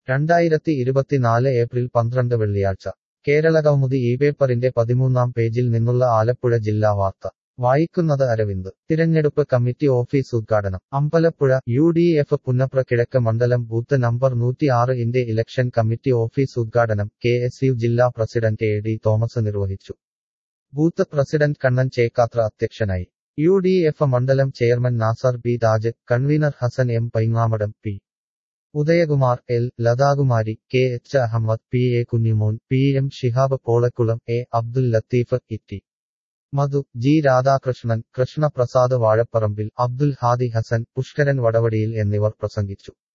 രണ്ടായിരത്തി ഇരുപത്തിനാല് ഏപ്രിൽ പന്ത്രണ്ട് വെള്ളിയാഴ്ച കേരളകൗമുദി ഈ പേപ്പറിന്റെ പതിമൂന്നാം പേജിൽ നിന്നുള്ള ആലപ്പുഴ ജില്ലാ വാർത്ത വായിക്കുന്നത് അരവിന്ദ് തിരഞ്ഞെടുപ്പ് കമ്മിറ്റി ഓഫീസ് ഉദ്ഘാടനം Ambalappuzha U D F Punnapra കിഴക്ക് മണ്ഡലം ബൂത്ത് നമ്പർ നൂറ്റിയാറ് ഇന്റെ ഇലക്ഷൻ കമ്മിറ്റി ഓഫീസ് ഉദ്ഘാടനം കെ എസ് യു ജില്ലാ പ്രസിഡന്റ് എ ഡി തോമസ് നിർവഹിച്ചു ബൂത്ത് പ്രസിഡന്റ് കണ്ണൻ ചേക്കാത്ര അധ്യക്ഷനായി യു ഡി എഫ് മണ്ഡലം chairman Nasar B Taj convener Hasan M Paingamadam P Udayakumar L Lathakumari K H Ahammed P A Kunjimon P M Shihab Polakkulam A Abdul Latheef Itty Madhu G Radhakrishnan Krishnaprasad Vazhaparambil Abdul Hadi Hasan Pushkaran Vadavadiyil എന്നിവർ പ്രസംഗിച്ചു